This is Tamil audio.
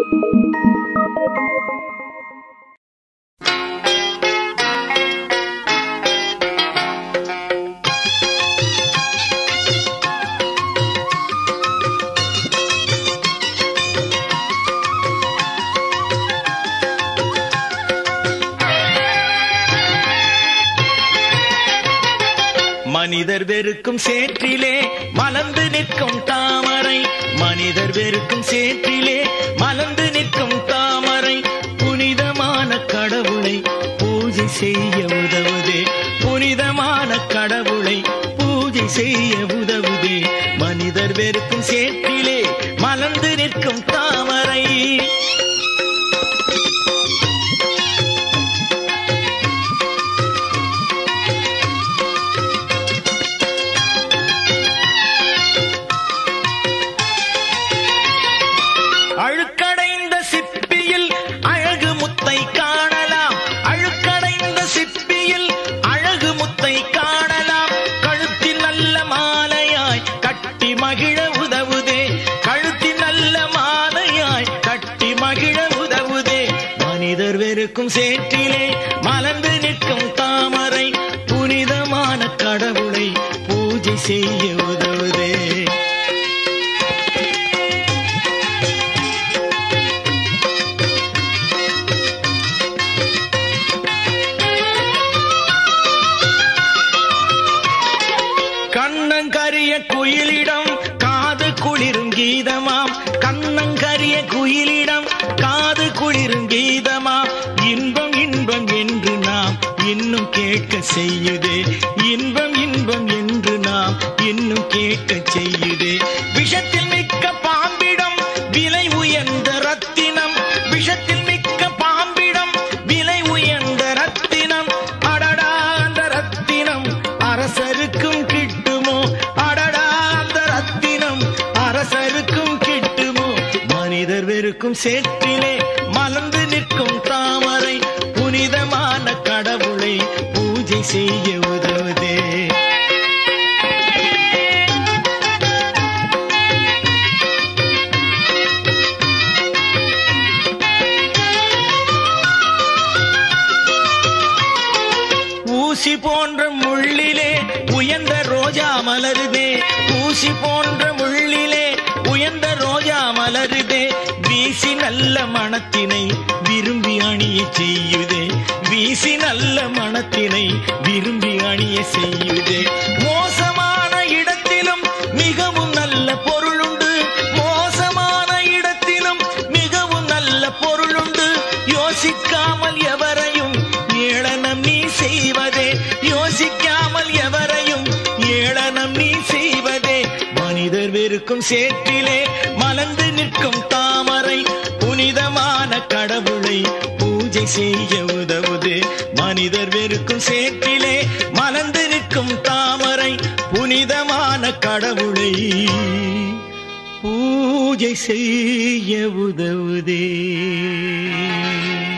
மனிதர் வெறுக்கும் சேற்றிலே மலர்ந்து நிற்கும் தாமரை மனிதர் வெறுக்கும் சேற்றிலே மலர்ந்து நிற்கும் தாமரை புனிதமான கடவுளை பூஜை செய்ய உதவுதே புனிதமான கடவுளை பூஜை செய்ய உதவுதே மனிதர் வெறுக்கும் சேற்றிலே மலர்ந்து நிற்கும் தாமரை அழுக்கடைந்த சிப்பியில் அழகு முத்தை காணலாம் அழுக்கடைந்த சிப்பியில் அழகு முத்தை காணலாம் கழுத்தில் நல்ல மாலையாய் கட்டி மகிழ உதவுதே கழுத்தில் நல்ல மாலையாய் கட்டி மகிழ உதவுதே மனிதர் வெறுக்கும் சேற்றிலே மலர்ந்து நிற்கும் தாமரை புனிதமான கடவுளை பூஜை செய்ய உதவுதே கண்ணங்கரிய குயிலிடம் காது குளிரும் கீதமாம் கண்ணங்கரிய குயிலிடம் காது குளிரும் கீதமாம் இன்பம் இன்பம் என்று நாம் இன்னும் கேட்க செய்யுதே இன்பம் இன்பம் என்று நாம் இன்னும் கேட்க செய்யுதே விஷத்தில் மிக்க பாம்பிடம் விலை உயர்ந்த ரத்தினம் விஷத்தில் மிக்க பாம்பிடம் விலை உயர்ந்த ரத்தினம் அடடா அந்த ரத்தினம் அரசருக்கும் கிட்டுமோ அடடா அந்த ரத்தினம் அரசருக்கும் கிட்டுமோ மனிதர் வெறுக்கும் சேற்றிலே மலர்ந்து நிற்கும் தாமரை புனிதமான கடவுளை பூஜை செய்ய உதவுதே ஊசி போன்ற முள்ளிலே உயர்ந்த ரோஜா மலருதே ஊசி போன்ற முள்ளிலே உயர்ந்த ரோஜா மலருதே வீசி நல்ல மணத்தினை விரும்பி அணிய செய்யுதே வீசி நல்ல மணத்தினை விரும்பி அணிய செய்யுதே மோசமான இடத்திலும் மிகவும் நல்ல பொருளுண்டு மோசமான இடத்திலும் மிகவும் நல்ல பொருளுண்டு யோசிக்காமல் எவரையும் ஏளனம் நீ செய்வதே யோசிக்காமல் எவரையும் ஏளனம் நீ செய்வதே மனிதர் வெறுக்கும் சேற்றிலே மலர்ந்து நிற்கும் தாமரை புனிதமான கடவுளை பூஜை செய்ய உதவுதே மனிதர் வெறுக்கும் சேற்றிலே மலர்ந்து நிற்கும் தாமரை புனிதமான கடவுளை பூஜை செய்ய உதவுதே